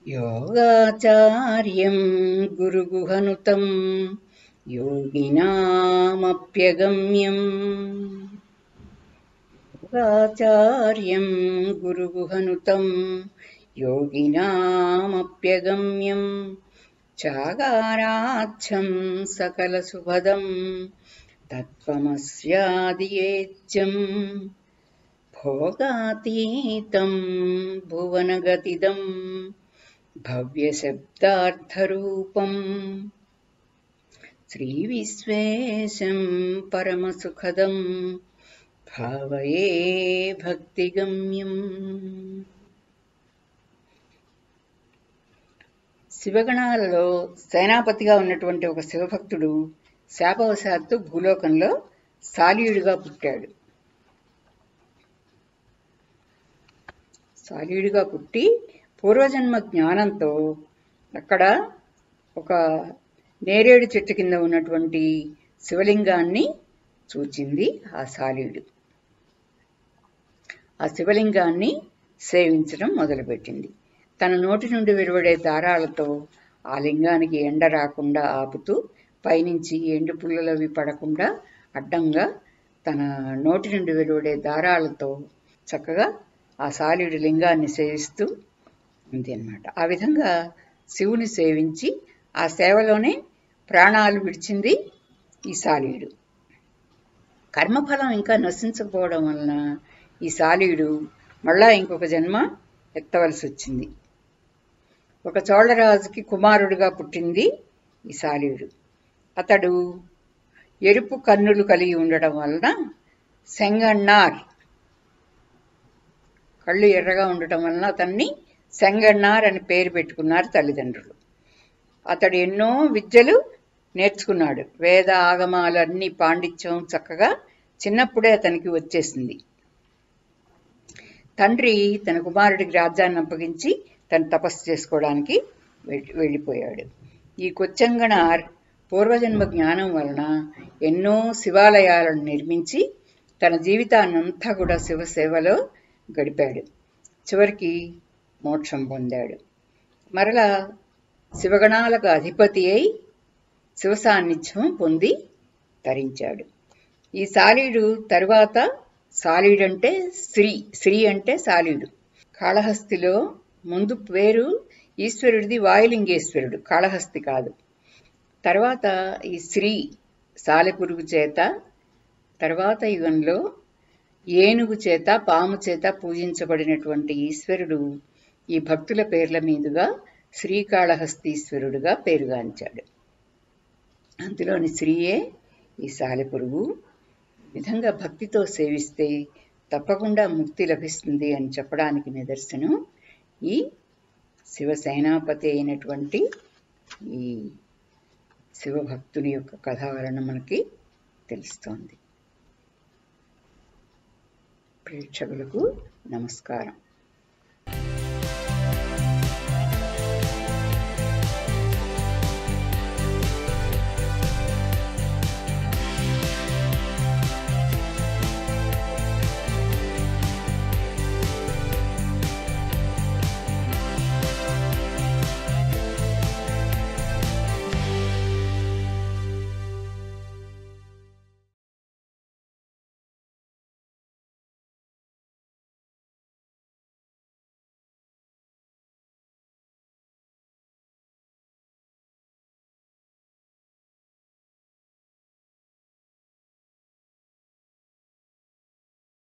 योगाचार्यं गुरुगुहनुतं योगिनामप्यगम्यम् योगाचार्यं गुरुगुहनुतं योगिनामप्यगम्यं चागाराच्छं सकलसुभदं तत्त्वमस्यादियेज्यम् भोगातीतं भुवनगतिदं भव्यशब्दार्थरूपम् श्रीविश्वेशं परमसुखदं భావయే భక్తిగమ్యం శివగణాలలో సేనాపతిగా ఉన్నటువంటి ఒక శివభక్తుడు శాపవశాత్తు భూలోకంలో సాలీయుడిగా పుట్టాడు సాలీయుడిగా పుట్టి పూర్వజన్మ జ్ఞానంతో అక్కడ ఒక నేరేడు చెట్టు కింద ఉన్నటువంటి శివలింగాన్ని చూచింది ఆ సాలీయుడు ఆ శివలింగాన్ని సేవించడం మొదలుపెట్టింది తన నోటి నుండి వెలువడే దారాలతో ఆ లింగానికి ఎండ రాకుండా ఆపుతూ పైనుంచి ఎండు పుల్లలవి పడకుండా అడ్డంగా తన నోటి నుండి వెలువడే దారాలతో చక్కగా ఆ సాలీయుడి లింగాన్ని సేవిస్తూ ఉంది అన్నమాట ఆ విధంగా శివుని సేవించి ఆ సేవలోనే ప్రాణాలు విడిచింది ఈ సాలీయుడు కర్మఫలం ఇంకా నశించకపోవడం వలన ఈ సాలీయుడు మళ్ళా ఇంకొక జన్మ ఎత్తవలసి వచ్చింది ఒక చోళరాజుకి కుమారుడిగా పుట్టింది ఈ సాలీయుడు అతడు ఎరుపు కన్నులు కలిగి ఉండడం వలన సెంగన్నార్ కళ్ళు ఎర్రగా ఉండటం వలన అతన్ని సెంగన్నార్ అని పేరు పెట్టుకున్నారు తల్లిదండ్రులు అతడు ఎన్నో విద్యలు నేర్చుకున్నాడు వేద ఆగమాలన్నీ పాండిత్యం చక్కగా చిన్నప్పుడే అతనికి వచ్చేసింది తండ్రి తన కుమారుడికి రాజ్యాన్ని అప్పగించి తను తపస్సు చేసుకోవడానికి వెళ్ళిపోయాడు ఈ కొచ్చంగనార్ పూర్వజన్మ జ్ఞానం వలన ఎన్నో శివాలయాలను నిర్మించి తన జీవితాన్నంతా కూడా శివసేవలో గడిపాడు చివరికి మోక్షం పొందాడు మరలా శివగణాలకు అధిపతి అయి శివ సాన్నిధ్యం పొంది తరించాడు ఈ సాలీడు తరువాత సాలీడు అంటే శ్రీ శ్రీ అంటే సాలీడు కాళహస్తిలో ముందు పేరు ఈశ్వరుడిది వాయులింగేశ్వరుడు కాళహస్తి కాదు తర్వాత ఈ శ్రీ సాలెపురుగు చేత తర్వాత యుగంలో ఏనుగు చేత పాము చేత పూజించబడినటువంటి ఈశ్వరుడు ఈ భక్తుల పేర్ల మీదుగా శ్రీకాళహస్తీశ్వరుడుగా పేరుగాంచాడు అందులోని స్త్రీయే ఈ సాలెపురుగు విధంగా భక్తితో సేవిస్తే తప్పకుండా ముక్తి లభిస్తుంది అని చెప్పడానికి నిదర్శనం ఈ శివసేనాపతి అయినటువంటి ఈ శివభక్తుని యొక్క కథ వలన మనకి తెలుస్తోంది ప్రేక్షకులకు నమస్కారం